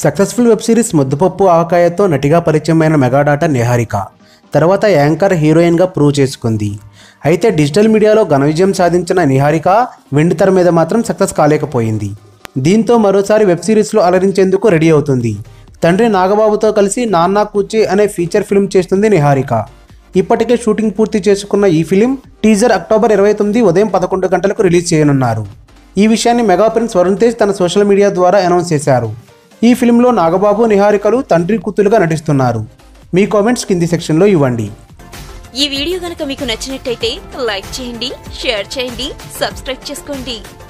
successful web series ముద్దుపప్పు ఆకాయతో నటిగా పరిచయమైన మెగాడాట నిహారిక తర్వాత యాంకర్ హీరోయిన్గా ప్రూవ్ చేసుకుంది అయితే డిజిటల్ మీడియాలో ఘన విజయం సాధించిన నిహారిక వెండి తెర మీద మాత్రం సక్సెస్ కాలేకపోయింది దీంతో మరోసారి వెబ్ సిరీస్లో అలరించేందుకు రెడీ అవుతుంది తండ్రి నాగబాబుతో కలిసి నాన్నా కూచి అనే ఫీచర్ ఫిల్మ్ చేస్తుంది నిహారిక ఇప్పటికే షూటింగ్ పూర్తి చేసుకున్న ఈ ఫిలిం టీజర్ అక్టోబర్ ఇరవై తొమ్మిది ఉదయం పదకొండు గంటలకు రిలీజ్ చేయనున్నారు ఈ విషయాన్ని మెగా ప్రిన్స్ వరుణ్ తేజ్ తన సోషల్ మీడియా ద్వారా అనౌన్స్ చేశారు ఈ ఫిలింలో నాగబాబు నిహారికలు తండ్రి కూతులుగా నటిస్తున్నారు మీ కామెంట్స్ కింది సెక్షన్లో ఇవ్వండి ఈ వీడియో గనక మీకు నచ్చినట్టయితే లైక్ చేయండి షేర్ చేయండి సబ్స్క్రైబ్ చేసుకోండి